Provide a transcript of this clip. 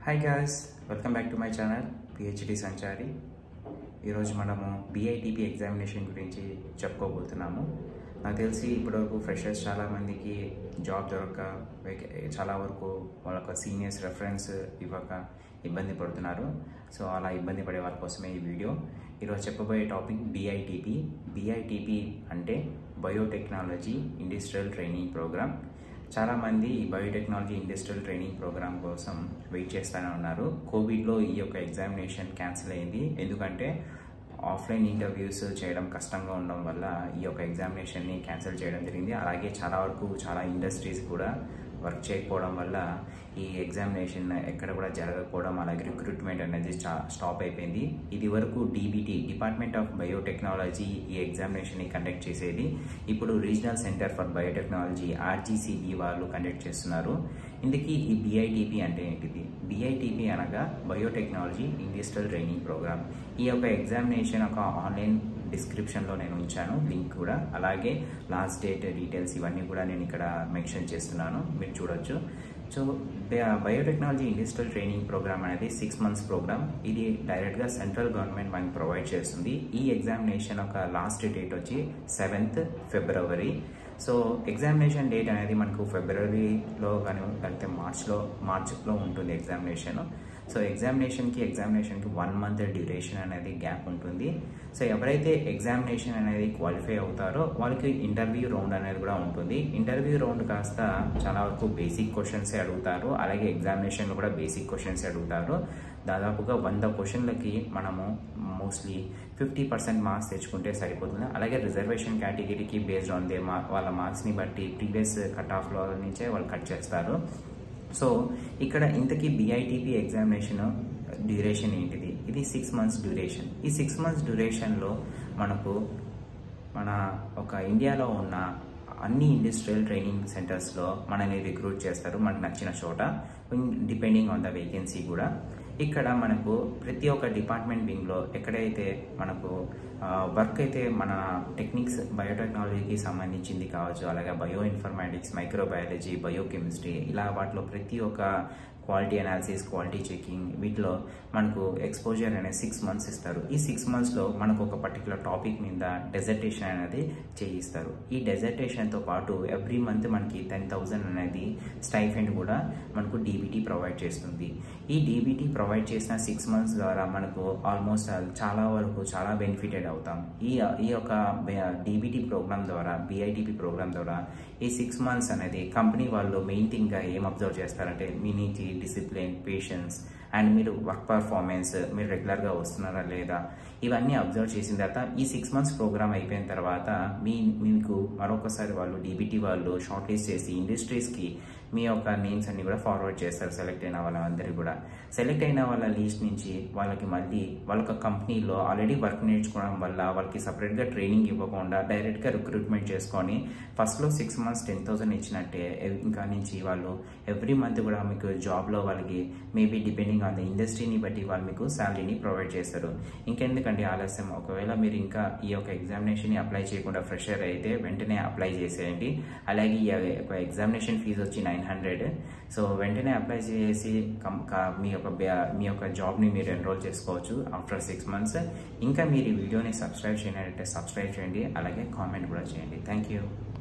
hi guys welcome back to my channel PhD Sanchari ఈరోజు మనము బిఐటిపి examination గురించి చెప్పుకోబోతున్నాము నాకు తెలిసి ఇప్పటివరకు ఫ్రెషర్స్ చాలామందికి జాబ్ దొరక్క వేక- చాలా వరకు వాళ్ళ సీనియర్స్ రెఫరెన్స్ ఇవ్వక ఇబ్బంది పడుతున్నారు సో అలా ఇబ్బంది పడే వాళ్ళ కోసమే ఈ వీడియో ఈరోజు చెప్పబోయే టాపిక్ బిఐటిపి బిఐటిపి అంటే బయోటెక్నాలజీ ఇండస్ట్రియల్ ట్రైనింగ్ ప్రోగ్రామ్ చాలామంది ఈ బయోటెక్నాలజీ ఇండస్ట్రియల్ ట్రైనింగ్ ప్రోగ్రామ్ కోసం వెయిట్ చేస్తూనే ఉన్నారు కోవిడ్లో ఈ యొక్క ఎగ్జామినేషన్ క్యాన్సిల్ అయింది ఎందుకంటే ఆఫ్లైన్ ఇంటర్వ్యూస్ చేయడం కష్టంగా ఉండడం వల్ల ఈ యొక్క ఎగ్జామినేషన్ని క్యాన్సిల్ చేయడం జరిగింది అలాగే చాలా వరకు చాలా ఇండస్ట్రీస్ కూడా వర్క్ చేయకపోవడం వల్ల ఈ ఎగ్జామినేషన్ ఎక్కడ కూడా జరగకపోవడం అలాగే రిక్రూట్మెంట్ అనేది చా- స్టాప్ అయిపోయింది ఇది వరకు డీబీటీ డిపార్ట్మెంట్ ఆఫ్ బయోటెక్నాలజీ ఈ ఎగ్జామినేషన్ని కండక్ట్ చేసేది ఇప్పుడు regional centre for biotechnology RGCB వాళ్ళు కండక్ట్ చేస్తున్నారు ఇందుకీ ఈ బిఐటిపి అంటే ఏంటిది బిఐటిపి అనగా బయోటెక్నాలజీ ఇండస్ట్రియల్ ట్రైనింగ్ ప్రోగ్రామ్ ఈ యొక్క ఎగ్జామినేషన్ ఒక ఆన్లైన్ డిస్క్రిప్షన్లో నేను ఉంచాను లింక్ కూడా అలాగే లాస్ట్ డేట్ డీటెయిల్స్ ఇవన్నీ కూడా నేను ఇక్కడ మెన్షన్ చేస్తున్నాను మీరు చూడొచ్చు so biotechnology industrial training programme అనేది సిక్స్ మంత్స్ ప్రోగ్రామ్ ఇది డైరెక్ట్గా సెంట్రల్ గవర్నమెంట్ మనకి ప్రొవైడ్ చేస్తుంది ఈ ఎగ్జామినేషన్ ఒక లాస్ట్ డేట్ వచ్చి seventh February so examination date అనేది మనకు ఫిబ్రవరిలో కానీ లేకపోతే మార్చ్లో మార్చ్లో ఉంటుంది ఎగ్జామినేషన్ సో ఎగ్జామినేషన్కి ఎగ్జామినేషన్కి వన్ మంత్ డ్యూరేషన్ అనేది గ్యాప్ ఉంటుంది సో ఎవరైతే ఎగ్జామినేషన్ అనేది క్వాలిఫై అవుతారో వాళ్ళకి ఇంటర్వ్యూ రౌండ్ అనేది కూడా ఉంటుంది ఇంటర్వ్యూ రౌండ్ కాస్త చాలా వరకు బేసిక్ క్వశ్చన్స్ అడుగుతారు అలాగే ఎగ్జామినేషన్లో కూడా బేసిక్ క్వశ్చన్స్ అడుగుతారు దాదాపుగా వంద క్వశ్చన్లకి మనము మోస్ట్లీ ఫిఫ్టీ పర్సెంట్ మార్క్స్ తెచ్చుకుంటే సరిపోతుంది అలాగే రిజర్వేషన్ కేటగిరీకి బేస్డ్ ఆన్ దే వాళ్ళ మార్క్స్ని బట్టి ప్రీవియస్ కట్ ఆఫ్లో నుంచే వాళ్ళు కట్ చేస్తారు సో ఇక్కడ ఇంతకీ బిఐటిపి ఎగ్జామినేషన్ డ్యూరేషన్ ఏంటిది ఇది సిక్స్ మంత్స్ డ్యూరేషన్ ఈ సిక్స్ మంత్స్ డ్యూరేషన్లో మనకు మన ఒక ఇండియాలో ఉన్న అన్ని ఇండస్ట్రియల్ ట్రైనింగ్ సెంటర్స్లో మనల్ని రిక్రూట్ చేస్తారు మనకు నచ్చిన చోట డిపెండింగ్ ఆన్ ద వేకెన్సీ కూడా ఇక్కడ మనకు ప్రతి ఒక్క డిపార్ట్మెంట్ వింగ్లో ఎక్కడైతే మనకు వర్క్ అయితే మన టెక్నిక్స్ బయోటెక్నాలజీకి సంబంధించింది కావచ్చు అలాగే బయో ఇన్ఫర్మాటిక్స్ మైక్రోబయాలజీ బయోకెమిస్ట్రీ ఇలా వాటిలో ప్రతి ఒక్క క్వాలిటీ అనాలిసిస్ క్వాలిటీ చెకింగ్ వీటిలో మనకు ఎక్స్పోజర్ అనేది సిక్స్ మంత్స్ ఇస్తారు ఈ సిక్స్ మంత్స్లో మనకు ఒక పర్టికులర్ టాపిక్ మీద డెజర్టేషన్ అనేది చేయిస్తారు ఈ డెజర్టేషన్తో పాటు ఎవ్రీ మంత్ మనకి టెన్ థౌజండ్ అనేది స్టైఫెండ్ కూడా మనకు డీబీటీ ప్రొవైడ్ చేస్తుంది ఈ డీబీటీ ప్రొవైడ్ చేసిన సిక్స్ మంత్స్ ద్వారా మనకు ఆల్మోస్ట్ చాలా వరకు చాలా బెనిఫిటెడ్ అవుతాం ఈ ఈ యొక్క డీబీటీ ప్రోగ్రామ్ ద్వారా బిఐటిపి ప్రోగ్రామ్ ద్వారా ఈ సిక్స్ మంత్స్ అనేది కంపెనీ వాళ్ళు మెయిన్ థింగ్గా ఏం అబ్జర్వ్ చేస్తారంటే మీ నుంచి డిసిప్లిన్ పేషెన్స్ అండ్ మీరు వర్క్ పర్ఫార్మెన్స్ మీరు రెగ్యులర్గా వస్తున్నారా లేదా ఇవన్నీ అబ్జర్వ్ చేసిన తర్వాత ఈ సిక్స్ మంత్స్ ప్రోగ్రామ్ అయిపోయిన తర్వాత మీ మీకు మరొకసారి వాళ్ళు డీబీటీ వాళ్ళు షార్ట్ లిస్ట్ చేసి ఇండస్ట్రీస్కి మీ యొక్క నేమ్స్ అన్ని కూడా ఫార్వర్డ్ చేస్తారు సెలెక్ట్ అయిన వాళ్ళందరికీ కూడా సెలెక్ట్ అయిన వాళ్ళ లిస్ట్ నుంచి వాళ్ళకి మళ్ళీ వాళ్ళ కంపెనీలో ఆల్రెడీ వర్క్ నేర్చుకోవడం వల్ల వాళ్ళకి సపరేట్గా ట్రైనింగ్ ఇవ్వకుండా డైరెక్ట్గా రిక్రూట్మెంట్ చేసుకొని ఫస్ట్లో సిక్స్ మంత్స్ టెన్ థౌసండ్ ఇచ్చినట్టే ఎవ్- ఇంకా నుంచి వాళ్ళు ఎవ్రీ మంత్ కూడా మీకు జాబ్లో వాళ్ళకి మేబీ డిపెండింగ్ ఆన్ ద ఇండస్ట్రీని బట్టి వాళ్ళు మీకు శాలరీని ప్రొవైడ్ చేస్తారు ఇంకెందుకంటే ఆలస్యం ఒకవేళ మీరు ఇంకా ఈ యొక్క ఎగ్జామినేషన్ని అప్లై చేయకుండా ఫ్రెషర్ అయితే వెంటనే అప్లై చేసేయండి అలాగే ఈ యొక్క ఎగ్జామినేషన్ ఫీజు వచ్చి నైన్ హండ్రెడ్ సో వెంటనే అప్లై చేసి కం- క- మీ యొక్క బ్యా- మీ యొక్క జాబ్ని మీరు ఎన్రోల్ చేసుకోవచ్చు ఆఫ్టర్ సిక్స్ మంత్స్ ఇంకా మీరు ఈ వీడియోని సబ్స్క్రైబ్ చేయనట్లయితే సబ్స్క్రైబ్ చేయండి అలాగే కామెంట్ కూడా చేయండి థ్యాంక్ యూ